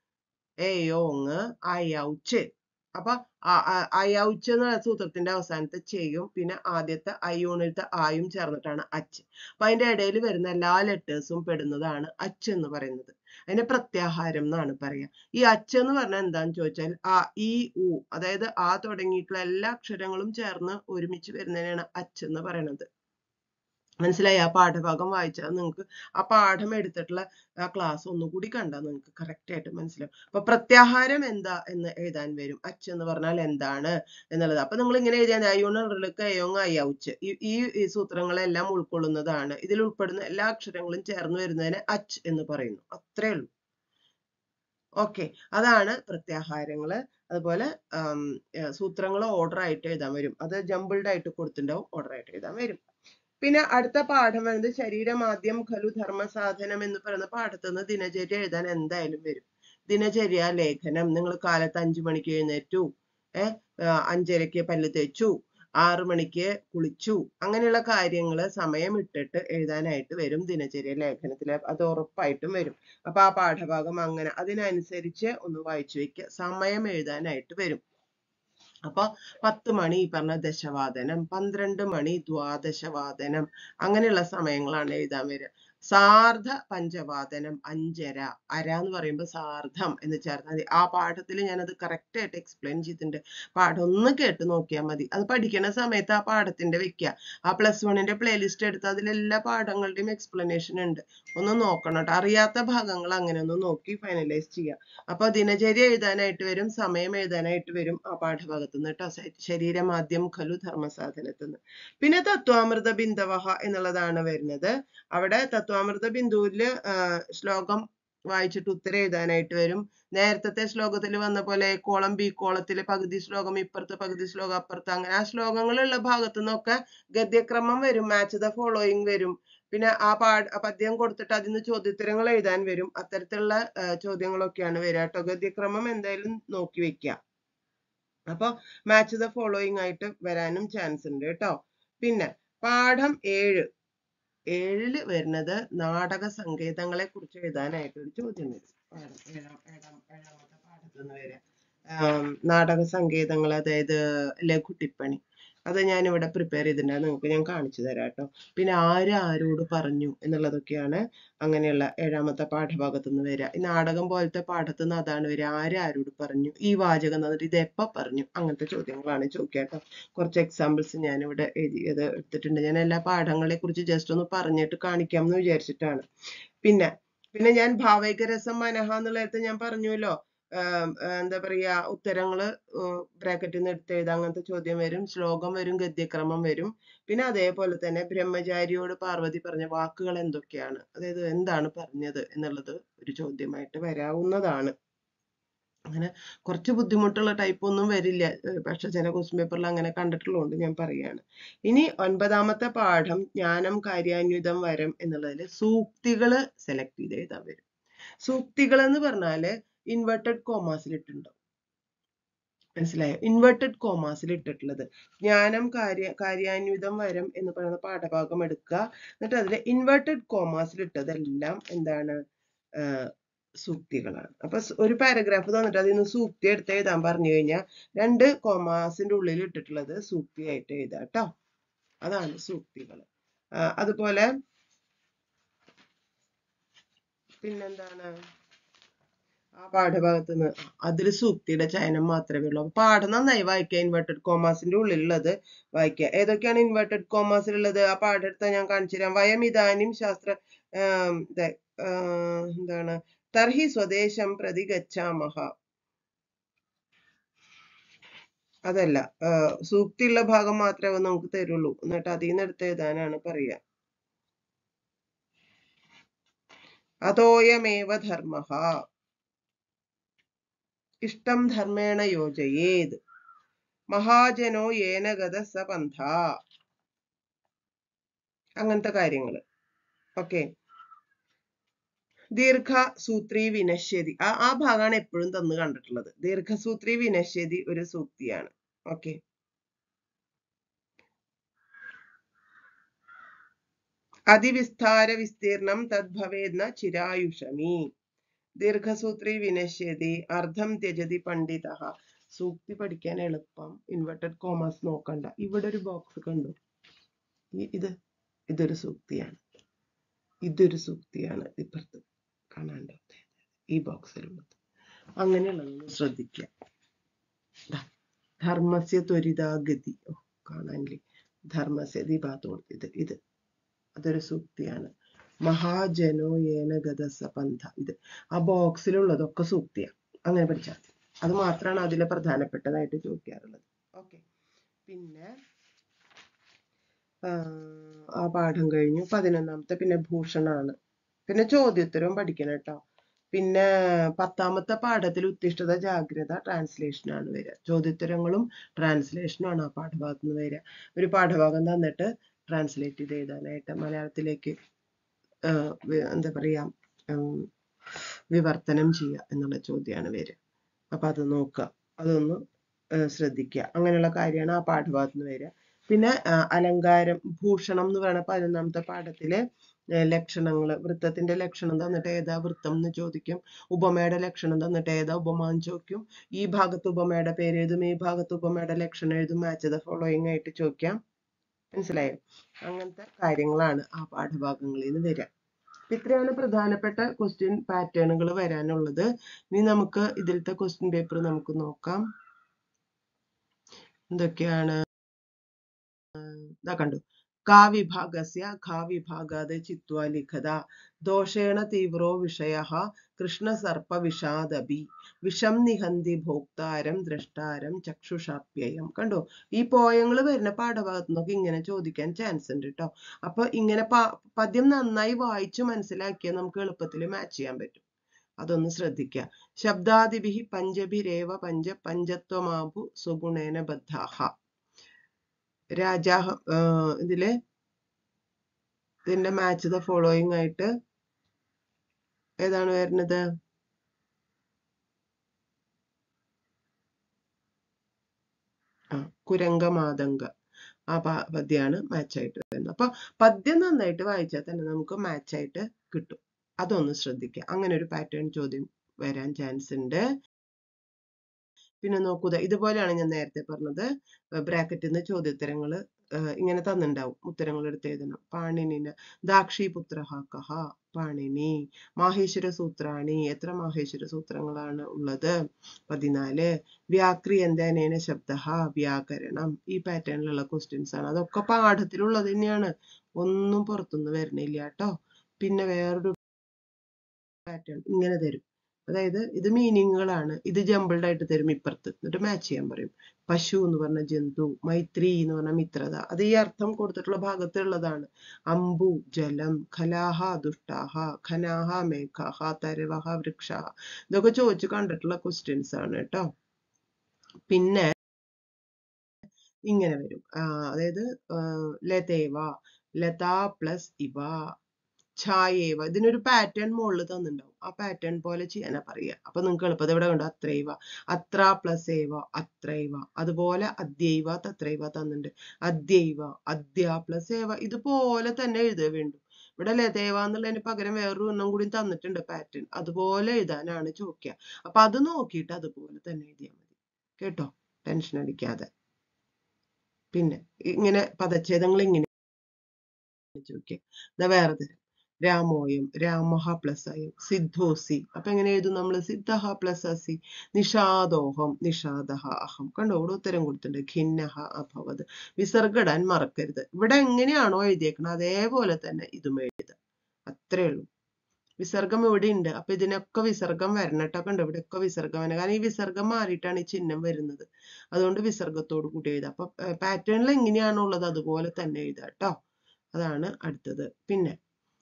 ഏയോങ് അയൗച്ച് അപ്പൊ ആ- ആ- അയൗച്ച് എന്ന സൂത്രത്തിന്റെ അവസാനത്തെ ചെയ്യും പിന്നെ ആദ്യത്തെ അയ്യൂണിലത്തെ ആയും ചേർന്നിട്ടാണ് അച്ച് അപ്പൊ അതിന്റെ ഇടയിൽ വരുന്ന എല്ലാ ലെറ്റേഴ്സും പെടുന്നതാണ് അച്ച് എന്ന് പറയുന്നത് അതിനെ പ്രത്യാഹാരം എന്നാണ് പറയാ ഈ അച്ച് എന്ന് പറഞ്ഞാൽ എന്താന്ന് ചോദിച്ചാൽ ആ ഈ ഉ അതായത് ആ തുടങ്ങിയിട്ടുള്ള എല്ലാ അക്ഷരങ്ങളും ചേർന്ന് ഒരുമിച്ച് വരുന്നതിനാണ് അച്ച് എന്ന് പറയുന്നത് മനസ്സിലായി ആ പാഠഭാഗം വായിച്ചാൽ നിങ്ങൾക്ക് ആ പാഠം എടുത്തിട്ടുള്ള ആ ക്ലാസ് ഒന്നുകൂടി കണ്ടാൽ നിങ്ങൾക്ക് കറക്റ്റ് ആയിട്ട് മനസ്സിലാവും അപ്പൊ പ്രത്യാഹാരം എന്താ എന്ന് എഴുതാൻ വരും അച്ച് എന്ന് പറഞ്ഞാൽ എന്താണ് എന്നുള്ളത് അപ്പൊ നിങ്ങൾ ഇങ്ങനെ എഴുതിയാൽ അയ്യൂണർക്ക് അയ്യോങ് അയ്യൗച്ച് ഈ ഈ ഈ സൂത്രങ്ങളെല്ലാം ഉൾക്കൊള്ളുന്നതാണ് ഇതിൽ ഉൾപ്പെടുന്ന എല്ലാ അക്ഷരങ്ങളും ചേർന്ന് വരുന്നതിനെ അച്ച് എന്ന് പറയുന്നു അത്രേ ഉള്ളൂ ഓക്കെ അതാണ് പ്രത്യാഹാരങ്ങള് അതുപോലെ സൂത്രങ്ങൾ ഓർഡർ ആയിട്ട് എഴുതാൻ വരും അത് ജമ്പിൾഡ് ആയിട്ട് കൊടുത്തിട്ടുണ്ടാവും ഓർഡർ ആയിട്ട് എഴുതാൻ വരും പിന്നെ അടുത്ത പാഠം വരുന്നത് ശരീരമാദ്യം ഖലു ധർമ്മ സാധനം എന്ന് പറയുന്ന പാഠത്തിൽ നിന്ന് ദിനചര്യ എഴുതാൻ എന്തായാലും വരും ദിനചര്യ ലേഖനം നിങ്ങൾ കാലത്ത് അഞ്ചു മണിക്ക് എഴുന്നേറ്റു ഏഹ് അഞ്ചരയ്ക്ക് പല്ല് തേച്ചു ആറു മണിക്ക് കുളിച്ചു അങ്ങനെയുള്ള കാര്യങ്ങൾ സമയം ഇട്ടിട്ട് എഴുതാനായിട്ട് വരും ദിനചര്യ ലേഖനത്തിൽ അത് ഉറപ്പായിട്ടും വരും അപ്പൊ ആ പാഠഭാഗം അങ്ങനെ അതിനനുസരിച്ച് ഒന്ന് വായിച്ചു വെക്കുക സമയം എഴുതാനായിട്ട് വരും അപ്പൊ പത്ത് മണി ഈ പറഞ്ഞ ദശവാദനം പന്ത്രണ്ട് മണി ദ്വാദശവാദനം അങ്ങനെയുള്ള സമയങ്ങളാണ് എഴുതാൻ വരിക സാർദ്ധ പഞ്ചവാദനം അഞ്ചര അര എന്ന് പറയുമ്പോൾ സാർദ്ധം എന്ന് ചേർത്താൽ മതി ആ പാഠത്തിൽ ഞാനത് correct ആയിട്ട് explain ചെയ്തിട്ടുണ്ട് പാഠം ഒന്ന് കേട്ട് നോക്കിയാൽ മതി അത് പഠിക്കുന്ന സമയത്ത് ആ പാഠത്തിന്റെ വെക്കുക ആ പ്ലസ് വണ്ണിന്റെ പ്ലേലിസ്റ്റ് എടുത്ത് അതിലെല്ലാ പാഠങ്ങളുടെയും explanation ഉണ്ട് ഒന്ന് നോക്കണം ട്ടോ അറിയാത്ത ഭാഗങ്ങൾ അങ്ങനെ ഒന്ന് നോക്കി ഫൈനലൈസ് ചെയ്യുക അപ്പൊ ദിനചര്യ എഴുതാനായിട്ട് വരും സമയം എഴുതാനായിട്ട് വരും ആ പാഠഭാഗത്ത് നിന്ന് കേട്ടോ ശ- ശരീരമാദ്യം ഖലു ധർമ്മസാധനത്തിൽ നിന്ന് പിന്നെ തത്വാമൃത ബിന്ദവഹ എന്നുള്ളതാണ് വരുന്നത് അവിടെ തത്വാമൃത ബിന്ദുവില് ആ, ശ്ലോകം വായിച്ചിട്ട് ഉത്തരം എഴുതാനായിട്ട് വരും നേരത്തെ ശ്ലോകത്തിൽ വന്ന പോലെ എ കോളം ബി കോളത്തില് പകുതി ശ്ലോകം ഇപ്പുറത്ത് പകുതി ശ്ലോകം അപ്പുറത്ത് അങ്ങനെ ആ ശ്ലോകങ്ങളുള്ള ഭാഗത്തു നിന്നൊക്കെ ഗദ്യക്രമം വരും മാച്ച് ദ ഫോളോയിങ് വരും പിന്നെ ആ പാഠ ആ പദ്യം കൊടുത്തിട്ട് അതിന് ചോദ്യോത്തരങ്ങൾ എഴുതാൻ വരും അത്തരത്തിലുള്ള ആ, ചോദ്യങ്ങളൊക്കെയാണ് വരിക കേട്ടോ ഗദ്യക്രമം എന്തായാലും നോക്കി വെക്കുക അപ്പൊ മാച്ച് ദ ഫോളോയിങ് ആയിട്ട് വരാനും ചാൻസ് ഉണ്ട് കേട്ടോ പിന്നെ പാഠം ഏഴ് ഏഴില് വരുന്നത് നാടക സങ്കേതങ്ങളെ കുറിച്ച് എഴുതാനായിട്ട് ഒരു ചോദ്യം വരും പാഠം ഏഴാം ഏഴാം ഏഴാമത്തെ പാഠത്തിൽ നിന്ന് വരിക ആം, നാടക സങ്കേതങ്ങൾ അതായത് ലഘു ടിപ്പണി അത് ഞാനിവിടെ പ്രിപ്പയർ ചെയ്തിട്ടുണ്ട് അത് നിങ്ങൾക്ക് ഞാൻ കാണിച്ചു തരാം കേട്ടോ പിന്നെ ആര് ആരോട് പറഞ്ഞു എന്നുള്ളതൊക്കെയാണ് അങ്ങനെയുള്ള ഏഴാമത്തെ പാഠഭാഗത്ത് നിന്ന് വരിക ഈ നാടകം പോലത്തെ പാഠത്തു നിന്ന് അതാണ് വരിക ആര് ആരോട് പറഞ്ഞു ഈ വാചകം തന്നിട്ട് ഇത് എപ്പോ പറഞ്ഞു അങ്ങനത്തെ ചോദ്യങ്ങളാണ് ചോദിക്കുക കേട്ടോ കുറച്ച് എക്സാമ്പിൾസ് ഞാനിവിടെ എഴുതിയത് എടുത്തിട്ടുണ്ട് ഞാൻ എല്ലാ പാഠങ്ങളെ കുറിച്ച് ജസ്റ്റ് ഒന്ന് പറഞ്ഞിട്ട് കാണിക്കാം എന്ന് വിചാരിച്ചിട്ടാണ് പിന്നെ പിന്നെ ഞാൻ ഭാവൈക രസം മനഃ എന്നുള്ളിടത്ത് ഞാൻ പറഞ്ഞുവല്ലോ ആം, ആ, എന്താ പറയാ ഉത്തരങ്ങള് ബ്രാക്കറ്റിൽ നിന്ന് എടുത്ത് എഴുതാം അങ്ങനത്തെ ചോദ്യം വരും ശ്ലോകം വരും ഗദ്യക്രമം വരും പിന്നെ അതേപോലെ തന്നെ ബ്രഹ്മചാരിയോട് പാർവതി പറഞ്ഞ വാക്കുകൾ എന്തൊക്കെയാണ് അതായത് എന്താണ് പറഞ്ഞത് എന്നുള്ളത് ഒരു ചോദ്യമായിട്ട് വരാവുന്നതാണ് അങ്ങനെ കുറച്ച് ബുദ്ധിമുട്ടുള്ള ടൈപ്പ് ഒന്നും വരില്ല ഏഹ് പക്ഷെ ചില ക്വസ്റ്റ്യൻ പേപ്പറിൽ അങ്ങനെ കണ്ടിട്ടുള്ളതുകൊണ്ട് ഞാൻ പറയാണ് ഇനി ഒൻപതാമത്തെ പാഠം ജ്ഞാനം കാര്യാന്വിതം വരം എന്നുള്ളതിൽ സൂക്തികള് സെലക്ട് ചെയ്ത് എഴുതാൻ വരും സൂക്തികൾ എന്ന് പറഞ്ഞാല് ഇൻവെർട്ടഡ് കോമാസിൽ ഇട്ടിട്ടുണ്ടാവും മനസ്സിലായോ ഇൻവെർട്ടഡ് കോമാസിൽ ഇട്ടിട്ടുള്ളത് ജ്ഞാനം കാര്യ കാര്യാന്വിതം വരം എന്ന് പറയുന്ന പാഠഭാഗം എടുക്കുക എന്നിട്ട് അതിൽ ഇൻവെർട്ടഡ് കോമാസിൽ ഇട്ടതെല്ലാം എന്താണ് ആഹ് സൂക്തികളാണ് അപ്പൊ സ് ഒരു പാരഗ്രാഫ് തന്നിട്ട് അതിൽ നിന്ന് സൂക്തി എടുത്ത് എഴുതാൻ പറഞ്ഞു കഴിഞ്ഞാൽ രണ്ട് കോമാസിന്റെ ഉള്ളിൽ ഇട്ടിട്ടുള്ളത് സൂക്തിയായിട്ട് എഴുതാം കേട്ടോ അതാണ് സൂക്തികൾ അതുപോലെ പിന്നെന്താണ് ആ പാഠഭാഗത്ത് നിന്ന് അതിൽ സൂക്തിയുടെ ചയനം മാത്രമേ ഉള്ളൂ അപ്പൊ പാഠം നന്നായി വായിക്കുക ഇൻവെർട്ടഡ് കോമാസിന്റെ ഉള്ളിലുള്ളത് വായിക്കുക ഏതൊക്കെയാണ് ഇൻവെർട്ടഡ് കോമാസിലുള്ളത് ആ പാഠം എടുത്താൽ ഞാൻ കാണിച്ചു തരാം വയം ഇതാനും ശാസ്ത്ര ആം, ദേ, ആ, എന്താണ് തർഹി സ്വദേശം പ്രതി ഗച്ഛാമഹ അതല്ല ആ, സൂക്തിയുള്ള ഭാഗം മാത്രമേ നമുക്ക് തരുള്ളൂ എന്നിട്ട് അതിൽ നിന്ന് എടുത്ത് എഴുതാനാണ് പറയുക അതോയമേവ ധർമ്മ ഇഷ്ടം ധർമ്മേണ യോജയേത് മഹാജനോ യേന ഗത സ പന്ഥ അങ്ങനത്തെ കാര്യങ്ങൾ ഓക്കെ ദീർഘസൂത്രി വിനശ്യതി ആ ആ ഭാഗമാണ് എപ്പോഴും തന്ന് കണ്ടിട്ടുള്ളത് ദീർഘസൂത്രി വിനശ്യതി ഒരു സൂക്തിയാണ് ഓക്കെ അതിവിസ്താര വിസ്തീർണം തദ്ഭവേദ്ന ചിരായുഷമി ദീർഘസൂത്രി വിനശ്യതി അർദ്ധം ത്യജതി പണ്ഡിത സൂക്തി പഠിക്കാൻ എളുപ്പം ഇൻവെർട്ടഡ് കോമേഴ്സ് നോക്കണ്ട ഇവിടെ ഒരു ബോക്സ് കണ്ടു ഈ ഇത് ഇതൊരു സൂക്തിയാണ് ഇതൊരു സൂക്തിയാണ് ഇപ്പുറത്ത് കാണാണ്ടോ ഈ ബോക്സിലുള്ളത് അങ്ങനെയുള്ളതൊന്ന് ശ്രദ്ധിക്കുക ദാ, ധർമ്മസ്യ ത്വരിതാഗതി ഓ കാണാനില്ലേ ധർമ്മസ്യ ഈ ഭാഗത്ത് കൊടുത്ത് ഇത് ഇത് അതൊരു സൂക്തിയാണ് മഹാജനോ ഏന ഗതസ പന്ഥ ഇത് ആ ബോക്സിലുള്ളതൊക്കെ സൂക്തിയാണ് അങ്ങനെ പഠിച്ചാൽ മതി അത് മാത്രമാണ് അതിലെ പ്രധാനപ്പെട്ടതായിട്ട് ചോദിക്കാറുള്ളത് ഓക്കെ പിന്നെ ആ, ആ പാഠം കഴിഞ്ഞു പതിനൊന്നാമത്തെ പിന്നെ ഭൂഷണാണ് പിന്നെ ചോദ്യോത്തരവും പഠിക്കണം കേട്ടോ പിന്നെ പത്താമത്തെ പാഠത്തിൽ ഉത്തിഷ്ഠത ജാഗ്രത ട്രാൻസ്ലേഷൻ ആണ് വരിക ചോദ്യോത്തരങ്ങളും ട്രാൻസ്ലേഷനും ആണ് ആ പാഠഭാഗത്ത് നിന്ന് വരിക ഒരു പാഠഭാഗം തന്നിട്ട് ട്രാൻസ്ലേറ്റ് ചെയ്ത് എഴുതാനായിട്ട് മലയാളത്തിലേക്ക് ആ, വി- എന്താ പറയാ ഉം, വിവർത്തനം ചെയ്യുക എന്നുള്ള ചോദ്യമാണ് വരിക അപ്പൊ അത് നോക്കുക അതൊന്ന് ആ, ശ്രദ്ധിക്കുക അങ്ങനെയുള്ള കാര്യമാണ് ആ പാഠഭാഗത്ത് നിന്ന് വരിക പിന്നെ ആ, അലങ്കാരം ഭൂഷണം എന്ന് പറയുന്ന പതിനൊന്നാമത്തെ പാഠത്തിലെ ഏർ ലക്ഷണങ്ങള് വൃത്തത്തിന്റെ ലക്ഷണം തന്നിട്ട് ഏതാ വൃത്തം എന്ന് ചോദിക്കും ഉപമയുടെ ലക്ഷണം തന്നിട്ട് ഏതാ ഉപമ എന്ന് ചോദിക്കും ഈ ഭാഗത്ത് ഉപമയുടെ പേര് എഴുതും ഈ ഭാഗത്ത് ഉപമയുടെ ലക്ഷണം എഴുതും മാച്ച് ദ ഫോളോയിങ് ആയിട്ട് ചോദിക്കാം മനസ്സിലായോ അങ്ങനത്തെ കാര്യങ്ങളാണ് ആ പാഠഭാഗങ്ങളിൽ നിന്ന് വരിക അപ്പൊ ഇത്രയാണ് പ്രധാനപ്പെട്ട ക്വസ്റ്റ്യൻ പാറ്റേണുകൾ വരാനുള്ളത് ഇനി നമുക്ക് ഇതിലത്തെ ക്വസ്റ്റ്യൻ പേപ്പർ നമുക്ക് നോക്കാം എന്തൊക്കെയാണ് ഇതാ കണ്ടു കാ വിഭാഗസ്യ ഖാ വിഭാഗാത് ചിത്വാ ലിഖത ദോഷേണ തീവ്രോ വിഷയ കൃഷ്ണസർപ്പ വിഷാദപി വിഷം നിഹന്തി ഭോക്താരം ദ്രഷ്ടാരം ചക്ഷുഷാപ്യയം കണ്ടോ ഈ പോയങ്ങൾ വരുന്ന പാഠഭാഗത്ത് നിന്നൊക്കെ ഇങ്ങനെ ചോദിക്കാൻ ചാൻസ് ഉണ്ട് കേട്ടോ അപ്പൊ ഇങ്ങനെ പ- പദ്യം നന്നായി വായിച്ചു മനസ്സിലാക്കിയാൽ നമുക്ക് എളുപ്പത്തിൽ മാച്ച് ചെയ്യാൻ പറ്റും അതൊന്ന് ശ്രദ്ധിക്കുക ശബ്ദാദിഭി പഞ്ചഭിരേവ പഞ്ച പഞ്ചത്വമാഭു സുഗുണേന ബദ്ധാഹ രാജാ ആഹ് ഇതില് ഇതിന്റെ മാച്ച് ദ ഫോളോയിങ് ആയിട്ട് ഏതാണ് വരുന്നത് ആ കുരംഗമാതംഗ ആ പ- പദ്യാണ് match ആയിട്ട് വരുന്നത് അപ്പൊ പദ്യം നന്നായിട്ട് വായിച്ചാൽ തന്നെ നമുക്ക് match ആയിട്ട് കിട്ടും അതൊന്ന് ശ്രദ്ധിക്കുക അങ്ങനെ ഒരു പാറ്റേൺ ചോദ്യം വരാൻ ചാൻസ് ഉണ്ട് പിന്നെ നോക്കുക ഇതുപോലെയാണ് ഞാൻ നേരത്തെ പറഞ്ഞത് ബ്രാക്കറ്റിൽ നിന്ന് ചോദ്യോത്തരങ്ങൾ ഇങ്ങനെ തന്നിണ്ടാവും ഉത്തരങ്ങൾ എടുത്ത് എഴുതണം പാണിനിന ദാക്ഷീപുത്ര കഹ പാണിനി മാഹേശ്വര സൂത്രാണി എത്ര മാഹേശ്വര സൂത്രങ്ങളാണ് ഉള്ളത് പതിനാല് വ്യാക്രിയന്തനേന ശബ്ദ വ്യാകരണം ഈ പാറ്റേണിലുള്ള ക്വസ്റ്റ്യൻസ് ആണ് അതൊക്കെ പാഠത്തിലുള്ളത് തന്നെയാണ് ഒന്നും പുറത്തുനിന്ന് വരുന്നില്ല കേട്ടോ പിന്നെ വേറൊരു പാറ്റേൺ ഇങ്ങനെ തരും അതായത് ഇത് മീനിങ്ങുകളാണ് ഇത് ജമ്പിൾഡ് ആയിട്ട് തരും ഇപ്പുറത്ത് എന്നിട്ട് മാച്ച് ചെയ്യാൻ പറയും പശു എന്ന് പറഞ്ഞ ജന്തു മൈത്രി എന്ന് പറഞ്ഞ മിത്രത അത് ഈ അർത്ഥം കൊടുത്തിട്ടുള്ള ഭാഗത്തുള്ളതാണ് അമ്പു ജലം ഖലാഹ ദുഷ്ടാഹ ഖനാഹ മേഘാഹ തരവഹ വൃക്ഷാഹ ഇതൊക്കെ ചോദിച്ചു കണ്ടിട്ടുള്ള ക്വസ്റ്റ്യൻസ് ആണ് കേട്ടോ പിന്നെ ഇങ്ങനെ വരും ആ, അതായത് ആ, ലതേവ ലത പ്ലസ് ഇവ ഛായേവ ഇതിനൊരു പാറ്റേൺ മുകളിൽ തന്നിട്ടുണ്ടാവും ആ പാറ്റേൺ പോലെ ചെയ്യാനാ പറയുക അപ്പൊ നിങ്ങൾക്ക് എളുപ്പത ഇവിടെ കണ്ടു അത്രൈവ അത്ര പ്ലസ് ഏവ അത്രൈവ അതുപോലെ അദ്യൈവ തത്രൈവ തന്നിട്ടുണ്ട് അദ്യൈവ അദ്യ പ്ലസ് ഏവ ഇതുപോലെ തന്നെ എഴുതുക വേണ്ടു ഇവിടെ ലതേവ എന്നുള്ളതിന് പകരം വേറൊരു എണ്ണം കൂടി തന്നിട്ടുണ്ട് പാറ്റേൺ അതുപോലെ എഴുതാനാണ് ചോദിക്കുക അപ്പൊ അത് നോക്കിയിട്ട് അതുപോലെ തന്നെ എഴുതിയാൽ മതി കേട്ടോ ടെൻഷൻ അടിക്കാതെ പിന്നെ ഇങ്ങനെ പദച്ഛേദങ്ങൾ ഇങ്ങനെ ചോദിക്കുക ഇതാ വേറെ തരം രാമോയം രാമഹ പ്ലസ് അയം സിദ്ധോസി അപ്പൊ എങ്ങനെ എഴുതും നമ്മൾ സിദ്ധഹ പ്ലസ് അസി നിഷാദോഹം നിഷാദഹ അഹം കണ്ടോ ഇവിടെ ഉത്തരം കൊടുത്തിട്ടുണ്ട് ഖിന്നഹ അഭവത് വിസർഗം ഇടാൻ മറക്കരുത് ഇവിടെ എങ്ങനെയാണോ എഴുതിയേക്കുന്നത് അതേപോലെ തന്നെ ഇതും എഴുതുക അത്രേ ഉള്ളൂ വിസർഗം ഇവിടെ ഉണ്ട് അപ്പൊ ഇതിനൊക്കെ വിസർഗം വരണം കേട്ടോ കണ്ടോ ഇവിടെയൊക്കെ വിസർഗം വരണം കാരണം ഈ വിസർഗം മാറിയിട്ടാണ് ഈ ചിഹ്നം വരുന്നത് അതുകൊണ്ട് വിസർഗത്തോട് കൂടി എഴുതാം അപ്പൊ പാറ്റേണിൽ എങ്ങനെയാണോ ഉള്ളത് അതുപോലെ തന്നെ എഴുതാം കേട്ടോ അതാണ് അടുത്തത് പിന്നെ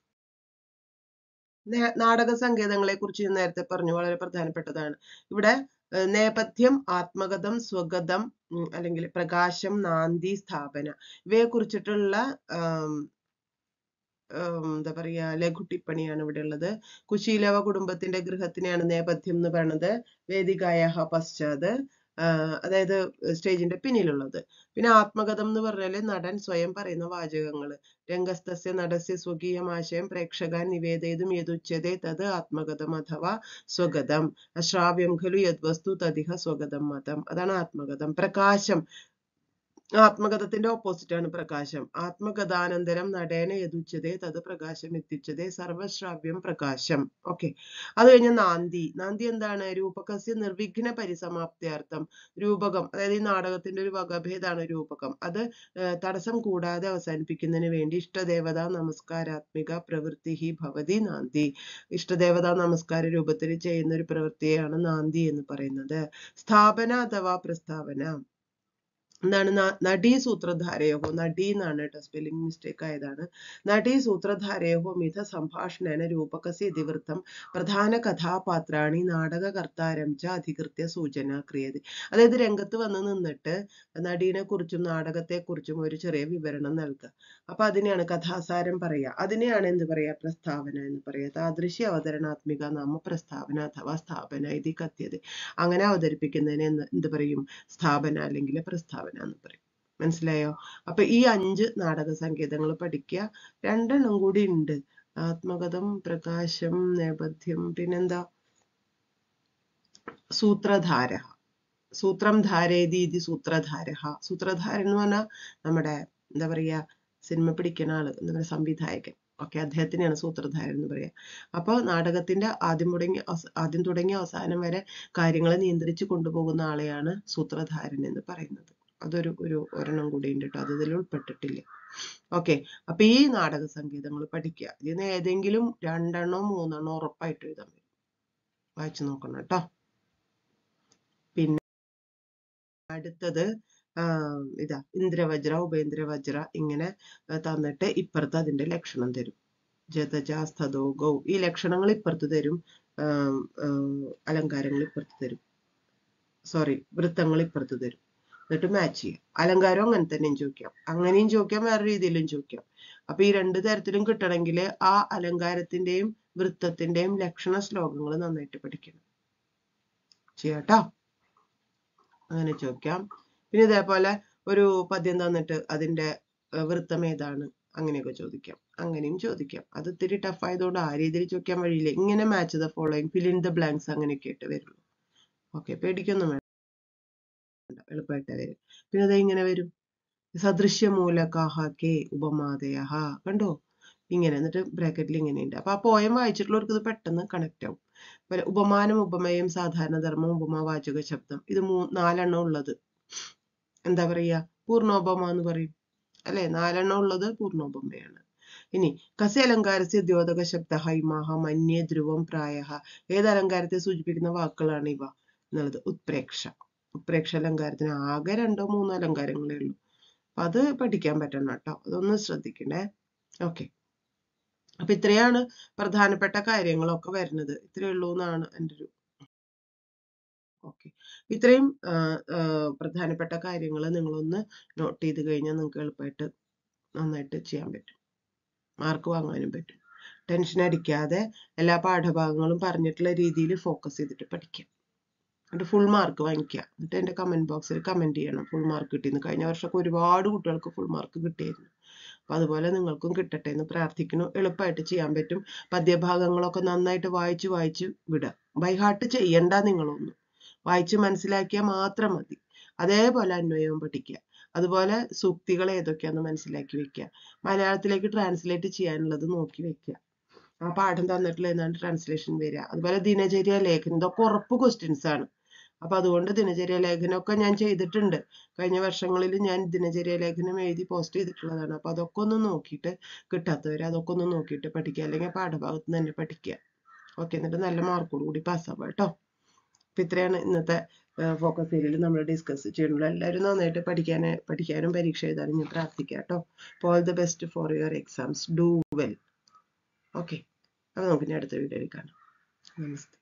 നേ- നാടക സങ്കേതങ്ങളെ കുറിച്ച് ഞാൻ നേരത്തെ പറഞ്ഞു വളരെ പ്രധാനപ്പെട്ടതാണ് ഇവിടെ ഏർ നേപഥ്യം ആത്മഗതം സ്വഗതം ഉം, അല്ലെങ്കിൽ പ്രകാശം നാന്തി സ്ഥാപന ഇവയെ കുറിച്ചിട്ടുള്ള ആം, ഉം, എന്താ പറയാ ലഘു ടിപ്പണിയാണ് ഇവിടെ ഉള്ളത് കുശീലവ കുടുംബത്തിന്റെ ഗൃഹത്തിനെയാണ് നേപഥ്യം എന്ന് പറയുന്നത് വേദികായ പശ്ചാത് ആഹ് അതായത് സ്റ്റേജിന്റെ പിന്നിലുള്ളത് പിന്നെ ആത്മകഥം എന്ന് പറഞ്ഞാല് നടൻ സ്വയം പറയുന്ന വാചകങ്ങൾ രംഗസ്ഥസ്യ നടസ്യ സ്വകീയം ആശയം പ്രേക്ഷകാൻ നിവേദയിതും യതുച്യതേ തത് ആത്മകഥം അഥവാ സ്വഗതം അശ്രാവ്യം ഖലു യദ്വസ്തു തദിഹ സ്വഗതം മതം അതാണ് ആത്മകഥം പ്രകാശം ആത്മകഥത്തിന്റെ ഓപ്പോസിറ്റ് ആണ് പ്രകാശം ആത്മകഥാനന്തരം നടേന യതുച്യതേ തത് പ്രകാശം എത്തിച്ചതേ സർവശ്രാവ്യം പ്രകാശം ഓക്കെ അത് കഴിഞ്ഞ നാന്തി നാന്തി എന്താണ് രൂപകസ്യ നിർവിഘ്ന പരിസമാപ്തിയാർത്ഥം രൂപകം അതായത് ഈ നാടകത്തിന്റെ ഒരു വകഭേദാണ് രൂപകം അത് ഏർ തടസ്സം കൂടാതെ അവസാനിപ്പിക്കുന്നതിന് വേണ്ടി ഇഷ്ടദേവതാ നമസ്കാരാത്മിക പ്രവൃത്തി ഭവതി നാന്തി ഇഷ്ടദേവതാ നമസ്കാര രൂപത്തിൽ ചെയ്യുന്ന ഒരു പ്രവൃത്തിയെയാണ് നാന്തി എന്ന് പറയുന്നത് സ്ഥാപന അഥവാ പ്രസ്താവന എന്താണ് ന- നടീ സൂത്രധാരയോഹോ നടീ എന്നാണ് കേട്ടോ സ്പെല്ലിംഗ് മിസ്റ്റേക്ക് ആയതാണ് നടീ സൂത്രധാരയോഹോ മിഥ സംഭാഷണേന രൂപകസ്യ ഇതിവൃത്തം പ്രധാന കഥാപാത്രാണി നാടകകർത്താരം ച അധികൃത്യ സൂചന ക്രിയതി അതായത് രംഗത്ത് വന്ന് നിന്നിട്ട് നടീനെ കുറിച്ചും നാടകത്തെ കുറിച്ചും ഒരു ചെറിയ വിവരണം നൽകുക അപ്പൊ അതിനെയാണ് കഥാസാരം പറയുക അതിനെയാണ് എന്ത് പറയാ പ്രസ്താവന എന്ന് പറയാ താദൃശ്യ അവതരണാത്മിക നാമ പ്രസ്താവന അഥവാ സ്ഥാപന ഇതി കഥ്യത അങ്ങനെ അവതരിപ്പിക്കുന്നതിന് എന്ത് എന്ത് പറയും സ്ഥാപന അല്ലെങ്കിൽ പ്രസ്താവന എന്ന് പറയും മനസ്സിലായോ അപ്പൊ ഈ അഞ്ച് നാടക സങ്കേതങ്ങൾ പഠിക്കുക രണ്ടെണ്ണം കൂടി ഉണ്ട് ആത്മകഥം പ്രകാശം നേപഥ്യം പിന്നെന്താ സൂത്രധാര സൂത്രം ധാരേതി ഇതി സൂത്രധാര സൂത്രധാരൻ എന്ന് പറഞ്ഞാൽ നമ്മുടെ എന്താ പറയാ സിനിമ പിടിക്കുന്ന ആള് എന്താ പറയാ സംവിധായകൻ ഓക്കെ അദ്ദേഹത്തിനെയാണ് സൂത്രധാരൻ എന്ന് പറയാ അപ്പൊ നാടകത്തിന്റെ ആദ്യം തുടങ്ങി അവസ- ആദ്യം തുടങ്ങി അവസാനം വരെ കാര്യങ്ങളെ നിയന്ത്രിച്ച് കൊണ്ടുപോകുന്ന ആളെയാണ് സൂത്രധാരൻ എന്ന് പറയുന്നത് അതൊരു ഒരു ഒരെണ്ണം കൂടി ഉണ്ട് കേട്ടോ അത് ഇതിൽ ഉൾപ്പെട്ടിട്ടില്ല ഓക്കെ അപ്പൊ ഈ നാടക സംഗീതങ്ങൾ പഠിക്കുക ഇതിന് ഏതെങ്കിലും രണ്ടെണ്ണോ മൂന്നെണ്ണോ ഉറപ്പായിട്ട് എഴുതാൻ പറ്റും വായിച്ചു നോക്കണം കേട്ടോ പിന്നെ അടുത്തത് ആഹ് ഇതാ ഇന്ദ്രവജ്ര ഉപേന്ദ്രവജ്ര ഇങ്ങനെ ആ, തന്നിട്ട് ഇപ്പുറത്ത് അതിന്റെ ലക്ഷണം തരും ജതജാസ്തോ ഗൗ ഈ ലക്ഷണങ്ങൾ ഇപ്പുറത്ത് തരും ആം, ആം, അലങ്കാരങ്ങൾ ഇപ്പുറത്ത് തരും സോറി വൃത്തങ്ങൾ ഇപ്പുറത്ത് തരും എന്നിട്ട് മാച്ച് ചെയ്യാം അലങ്കാരം അങ്ങനെ തന്നെയും ചോദിക്കാം അങ്ങനെയും ചോദിക്കാം വേറെ രീതിയിലും ചോദിക്കാം അപ്പൊ ഈ രണ്ട് തരത്തിലും കിട്ടണമെങ്കിൽ ആ അലങ്കാരത്തിന്റെയും വൃത്തത്തിന്റെയും ലക്ഷണ ശ്ലോകങ്ങൾ നന്നായിട്ട് പഠിക്കണം ചെയ്യാട്ടോ അങ്ങനെ ചോദിക്കാം പിന്നെ ഇതേപോലെ ഒരു പദ്യം തന്നിട്ട് അതിന്റെ ഏർ വൃത്തം ഏതാണ് അങ്ങനെയൊക്കെ ചോദിക്കാം അങ്ങനെയും ചോദിക്കാം അത് ഇത്തിരി ടഫ് ആയതുകൊണ്ട് ആ രീതിയിൽ ചോദിക്കാൻ വഴിയില്ല ഇങ്ങനെ match the following fill in the blanks അങ്ങനെയൊക്കെ ആയിട്ട് വരുള്ളൂ ഓക്കെ പേടിക്കൊന്നും വേണ്ട എളുപ്പമായിട്ട് വരും പിന്നെ അത് ഇങ്ങനെ വരും സദൃശ്യമൂലകാഹ കെ ഉപമാതയ കണ്ടോ ഇങ്ങനെ എന്നിട്ട് ബ്രാക്കറ്റിൽ ഇങ്ങനെയുണ്ട് അപ്പൊ ആ പോയം വായിച്ചിട്ടുള്ളവർക്ക് ഇത് പെട്ടെന്ന് കണക്ട് ആവും അതുപോലെ ഉപമാനം ഉപമയം സാധാരണ ധർമ്മം ഉപമാവാചക ശബ്ദം ഇത് മൂ നാലെണ്ണം ഉള്ളത് എന്താ പറയാ പൂർണ്ണോപമ എന്ന് പറയും അല്ലെ നാലെണ്ണം ഉള്ളത് പൂർണ്ണോപമയാണ് ഇനി കസ്യ അലങ്കാരസ്യ ദ്യോതക ശബ്ദ ഹൈമാഹ മന്യേ ധ്രുവം പ്രായ ഏത് അലങ്കാരത്തെ സൂചിപ്പിക്കുന്ന വാക്കുകളാണ് ഇവ എന്നുള്ളത് ഉത്പ്രേക്ഷ ഉത്പ്രേക്ഷ അലങ്കാരത്തിന് ആകെ രണ്ടോ മൂന്നോ അലങ്കാരങ്ങളേ ഉള്ളൂ അപ്പൊ അത് പഠിക്കാൻ പറ്റണം കേട്ടോ അതൊന്ന് ശ്രദ്ധിക്കണേ ഓക്കെ അപ്പൊ ഇത്രയാണ് പ്രധാനപ്പെട്ട കാര്യങ്ങളൊക്കെ വരുന്നത് ഇത്രയേ ഉള്ളൂ എന്നാണ് എൻ്റെ ഒരു ഓക്കെ ഇത്രയും ആ, ആ, പ്രധാനപ്പെട്ട കാര്യങ്ങൾ നിങ്ങളൊന്ന് നോട്ട് ചെയ്ത് കഴിഞ്ഞാൽ നിങ്ങൾക്ക് എളുപ്പമായിട്ട് നന്നായിട്ട് ചെയ്യാൻ പറ്റും മാർക്ക് വാങ്ങാനും പറ്റും ടെൻഷൻ അടിക്കാതെ എല്ലാ പാഠഭാഗങ്ങളും പറഞ്ഞിട്ടുള്ള രീതിയിൽ ഫോക്കസ് ചെയ്തിട്ട് പഠിക്കാം എന്നിട്ട് ഫുൾ മാർക്ക് വാങ്ങിക്കുക എന്നിട്ട് എൻ്റെ കമൻറ്റ് ബോക്സിൽ കമൻറ്റ് ചെയ്യണം ഫുൾ മാർക്ക് കിട്ടിയെന്ന് കഴിഞ്ഞ വർഷമൊക്കെ ഒരുപാട് കുട്ടികൾക്ക് ഫുൾ മാർക്ക് കിട്ടിയായിരുന്നു അപ്പം അതുപോലെ നിങ്ങൾക്കും കിട്ടട്ടെ എന്ന് പ്രാർത്ഥിക്കുന്നു എളുപ്പമായിട്ട് ചെയ്യാൻ പറ്റും പദ്യഭാഗങ്ങളൊക്കെ നന്നായിട്ട് വായിച്ച് വായിച്ച് വിടുക ബൈ ഹാർട്ട് ചെയ്യണ്ട നിങ്ങളൊന്നും വായിച്ച് മനസ്സിലാക്കിയാൽ മാത്രം മതി അതേപോലെ അന്വയവും പഠിക്കുക അതുപോലെ സൂക്തികൾ ഏതൊക്കെയാണെന്ന് മനസ്സിലാക്കി വെക്കുക മലയാളത്തിലേക്ക് ട്രാൻസ്ലേറ്റ് ചെയ്യാനുള്ളത് നോക്കി വെക്കുക ആ പാഠം തന്നിട്ടുള്ള ഏതാണ്ട് ട്രാൻസ്ലേഷൻ വരിക അതുപോലെ ദിനചര്യ ലേഖനം ഇതൊക്കെ ഉറപ്പ് ക്വസ്റ്റ്യൻസ് ആണ് അപ്പൊ അതുകൊണ്ട് ദിനചര്യ ലേഖനമൊക്കെ ഞാൻ ചെയ്തിട്ടുണ്ട് കഴിഞ്ഞ വർഷങ്ങളിൽ ഞാൻ ദിനചര്യ ലേഖനം എഴുതി പോസ്റ്റ് ചെയ്തിട്ടുള്ളതാണ് അപ്പൊ അതൊക്കെ ഒന്ന് നോക്കിയിട്ട് കിട്ടാത്തവർ അതൊക്കെ ഒന്ന് നോക്കിയിട്ട് പഠിക്കുക അല്ലെങ്കിൽ പാഠഭാഗത്ത് നിന്ന് തന്നെ പഠിക്കുക ഓക്കെ എന്നിട്ട് നല്ല മാർക്കോട് കൂടി പാസ്സാവുക കേട്ടോ അപ്പൊ ഇത്രയാണ് ഇന്നത്തെ ഫോക്കസ് ഏരിയയിൽ നമ്മൾ ഡിസ്കസ് ചെയ്യുന്നത് എല്ലാവരും നന്നായിട്ട് പഠിക്കാൻ പഠിക്കാനും പരീക്ഷ എഴുതാനും ഞാൻ പ്രാർത്ഥിക്കാം കേട്ടോ all the best for your exams do well okay അപ്പൊ നമുക്ക് ഇനി അടുത്ത വീഡിയോയിൽ കാണാം നമസ്തേ